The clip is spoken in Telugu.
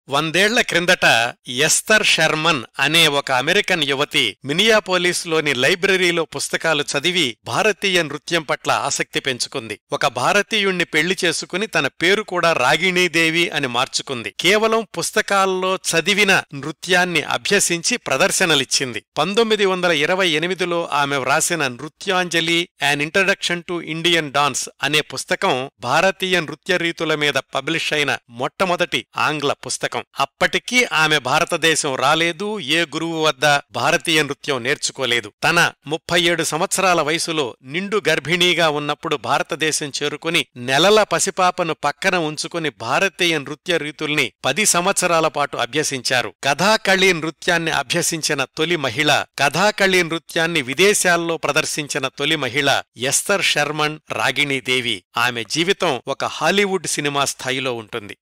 వందేళ్ల క్రిందట ఎస్తర్ షర్మన్ అనే ఒక అమెరికన్ యువతి మినియాపోలిస్లోని లైబ్రరీలో పుస్తకాలు చదివి భారతీయ నృత్యం పట్ల ఆసక్తి పెంచుకుంది ఒక భారతీయుణ్ణి పెళ్లి చేసుకుని తన పేరు కూడా రాగిణీదేవి అని మార్చుకుంది కేవలం పుస్తకాల్లో చదివిన నృత్యాన్ని అభ్యసించి ప్రదర్శనలిచ్చింది పంతొమ్మిది వందల ఇరవై ఎనిమిదిలో ఆమె వ్రాసిన Nrityanjali an introduction to Indian dance అనే పుస్తకం భారతీయ నృత్య రీతుల మీద పబ్లిష్ అయిన మొట్టమొదటి ఆంగ్ల పుస్తకం అప్పటికీ ఆమె భారతదేశం రాలేదు ఏ గురువు వద్ద భారతీయ నృత్యం నేర్చుకోలేదు తన ముప్పై ఏడు సంవత్సరాల వయసులో నిండు గర్భిణీగా ఉన్నప్పుడు భారతదేశం చేరుకుని నెలల పసిపాపను పక్కన ఉంచుకుని భారతీయ నృత్య రీతుల్ని పది సంవత్సరాల పాటు అభ్యసించారు కథాకళి నృత్యాన్ని అభ్యసించిన తొలి మహిళ కథాకళి నృత్యాన్ని విదేశాల్లో ప్రదర్శించిన తొలి మహిళ ఎస్తర్ శర్మన్ రాగిణీదేవి ఆమె జీవితం ఒక హాలీవుడ్ సినిమా స్థాయిలో ఉంటుంది